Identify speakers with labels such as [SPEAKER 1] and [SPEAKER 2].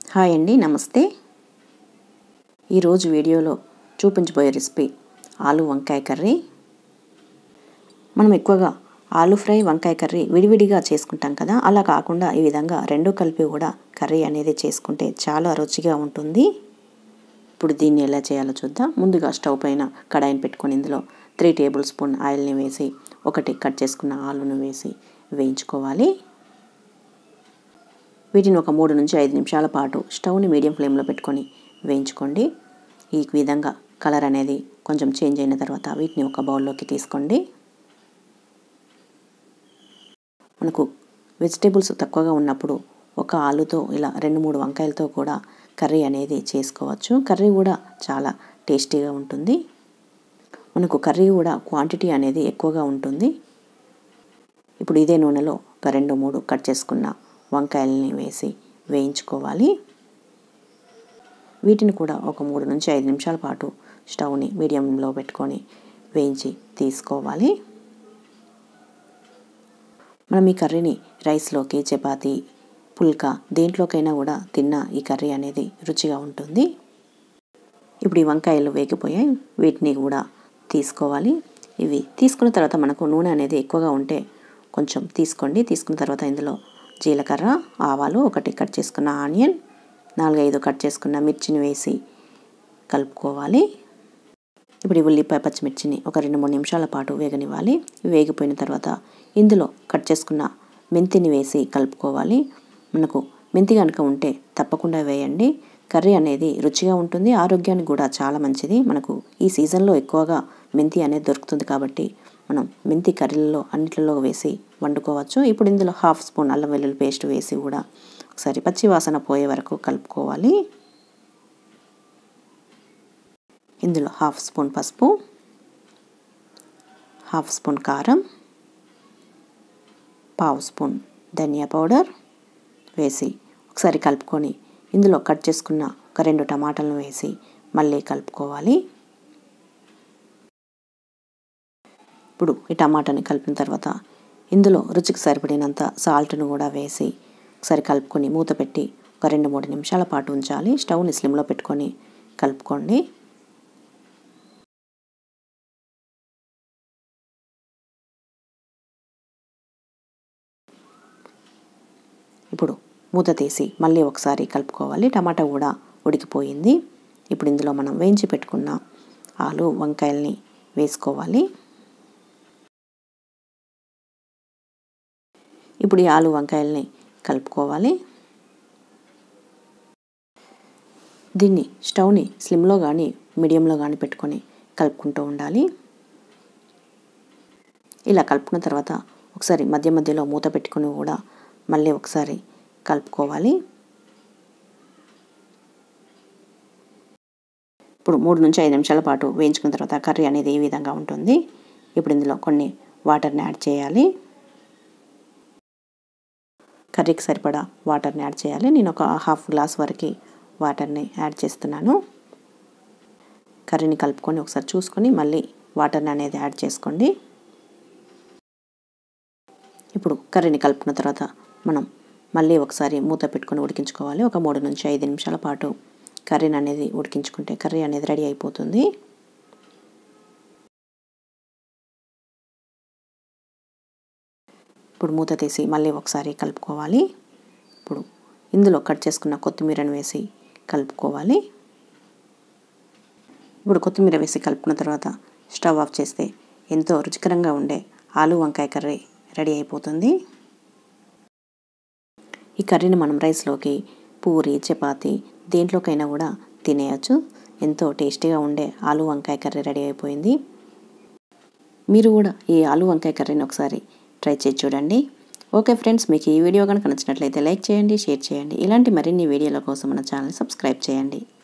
[SPEAKER 1] hi అండి నమస్తే ఈరోజు వీడియోలో చూపించబోయే రెసిపీ ఆలు వంకాయ కర్రీ మనం ఎక్కువగా ఆలు ఫ్రై వంకాయ కర్రీ విడివిడిగా చేసుకుంటాం కదా అలా కాకుండా ఈ విధంగా రెండు కలిపి కూడా కర్రీ అనేది చేసుకుంటే చాలా రుచిగా ఉంటుంది ఇప్పుడు దీన్ని ఎలా చేయాలో చూద్దాం ముందుగా స్టవ్ పైన కడాయిని పెట్టుకొని ఇందులో త్రీ టేబుల్ స్పూన్ ఆయిల్ని వేసి ఒకటి కట్ చేసుకున్న ఆలును వేసి వేయించుకోవాలి వీటిని ఒక మూడు నుంచి ఐదు నిమిషాల పాటు స్టవ్ని మీడియం ఫ్లేమ్లో పెట్టుకొని వేయించుకోండి ఈ విధంగా కలర్ అనేది కొంచెం చేంజ్ అయిన తర్వాత వీటిని ఒక బౌల్లోకి తీసుకోండి మనకు వెజిటేబుల్స్ తక్కువగా ఉన్నప్పుడు ఒక ఆలుతో ఇలా రెండు మూడు వంకాయలతో కూడా కర్రీ అనేది చేసుకోవచ్చు కర్రీ కూడా చాలా టేస్టీగా ఉంటుంది మనకు కర్రీ కూడా క్వాంటిటీ అనేది ఎక్కువగా ఉంటుంది ఇప్పుడు ఇదే నూనెలో ఒక రెండు మూడు కట్ చేసుకున్న వంకాయలని వేసి వేయించుకోవాలి వీటిని కూడా ఒక మూడు నుంచి ఐదు నిమిషాల పాటు స్టవ్ని మీడియంలో పెట్టుకొని వేయించి తీసుకోవాలి మనం ఈ కర్రీని రైస్లోకి చపాతీ పుల్కా దేంట్లోకైనా కూడా తిన్న ఈ కర్రీ అనేది రుచిగా ఉంటుంది ఇప్పుడు ఈ వంకాయలు వేగిపోయాయి వీటిని కూడా తీసుకోవాలి ఇవి తీసుకున్న తర్వాత మనకు నూనె అనేది ఎక్కువగా ఉంటే కొంచెం తీసుకోండి తీసుకున్న తర్వాత ఇందులో జీలకర్ర ఆవాలు ఒకటి కట్ చేసుకున్న ఆనియన్ నాలుగైదు కట్ చేసుకున్న మిర్చిని వేసి కలుపుకోవాలి ఇప్పుడు ఈ ఉల్లిపాయ పచ్చిమిర్చిని ఒక రెండు మూడు నిమిషాల పాటు వేగనివ్వాలి వేగిపోయిన తర్వాత ఇందులో కట్ చేసుకున్న మెంతిని వేసి కలుపుకోవాలి మనకు మెంతి కనుక ఉంటే తప్పకుండా వేయండి కర్రీ అనేది రుచిగా ఉంటుంది ఆరోగ్యానికి కూడా చాలా మంచిది మనకు ఈ సీజన్లో ఎక్కువగా మెంతి అనేది దొరుకుతుంది కాబట్టి మనం మెంతి కర్రీలలో అన్నిటిలో వేసి వండుకోవచ్చు ఇప్పుడు ఇందులో హాఫ్ స్పూన్ అల్లం వెల్లుల్లి పేస్ట్ వేసి కూడా ఒకసారి పచ్చి వాసన పోయే వరకు కలుపుకోవాలి ఇందులో హాఫ్ స్పూన్ పసుపు హాఫ్ స్పూన్ కారం పావు స్పూన్ ధనియా పౌడర్ వేసి ఒకసారి కలుపుకొని ఇందులో కట్ చేసుకున్న ఒక రెండు టమాటాలను వేసి మళ్ళీ కలుపుకోవాలి ఇప్పుడు ఈ టమాటాని కలిపిన తర్వాత ఇందులో రుచికి సరిపడినంత సాల్ట్ను కూడా వేసి ఒకసారి కలుపుకొని మూత పెట్టి ఒక రెండు మూడు నిమిషాల పాటు ఉంచాలి స్టవ్ని స్లిమ్లో పెట్టుకొని కలుపుకోండి ఇప్పుడు మూత తీసి మళ్ళీ ఒకసారి కలుపుకోవాలి టమాటా కూడా ఉడికిపోయింది ఇప్పుడు ఇందులో మనం వేయించి పెట్టుకున్న ఆలు వంకాయల్ని వేసుకోవాలి ఇప్పుడు ఈ ఆలు వంకాయల్ని కలుపుకోవాలి దీన్ని స్టవ్ని స్లిమ్లో కానీ మీడియంలో కానీ పెట్టుకొని కలుపుకుంటూ ఉండాలి ఇలా కలుపుకున్న తర్వాత ఒకసారి మధ్య మధ్యలో మూత పెట్టుకొని కూడా మళ్ళీ ఒకసారి కలుపుకోవాలి ఇప్పుడు మూడు నుంచి ఐదు నిమిషాల పాటు వేయించుకున్న తర్వాత కర్రీ అనేది ఈ విధంగా ఉంటుంది ఇప్పుడు ఇందులో కొన్ని వాటర్ని యాడ్ చేయాలి కర్రీకి సరిపడా వాటర్ని యాడ్ చేయాలి నేను ఒక హాఫ్ గ్లాస్ వరకు వాటర్ని యాడ్ చేస్తున్నాను కర్రీని కలుపుకొని ఒకసారి చూసుకొని మళ్ళీ వాటర్ని అనేది యాడ్ చేసుకోండి ఇప్పుడు కర్రీని కలుపుకున్న తర్వాత మనం మళ్ళీ ఒకసారి మూత పెట్టుకొని ఉడికించుకోవాలి ఒక మూడు నుంచి ఐదు నిమిషాల పాటు కర్రీని అనేది ఉడికించుకుంటే కర్రీ అనేది రెడీ అయిపోతుంది ఇప్పుడు మూత తీసి మళ్ళీ ఒకసారి కలుపుకోవాలి ఇప్పుడు ఇందులో కట్ చేసుకున్న కొత్తిమీరను వేసి కలుపుకోవాలి ఇప్పుడు కొత్తిమీర వేసి కలుపుకున్న తర్వాత స్టవ్ ఆఫ్ చేస్తే ఎంతో రుచికరంగా ఉండే ఆలు వంకాయ కర్రీ రెడీ అయిపోతుంది ఈ కర్రీని మనం రైస్లోకి పూరి చపాతి దేంట్లోకైనా కూడా తినేయచ్చు ఎంతో టేస్టీగా ఉండే ఆలు వంకాయ కర్రీ రెడీ అయిపోయింది మీరు కూడా ఈ ఆలు వంకాయ కర్రీని ఒకసారి ట్రై చేసి చూడండి ఓకే ఫ్రెండ్స్ మీకు ఈ వీడియో కనుక నచ్చినట్లయితే లైక్ చేయండి షేర్ చేయండి ఇలాంటి మరిన్ని వీడియోల కోసం మన ఛానల్ సబ్స్క్రైబ్ చేయండి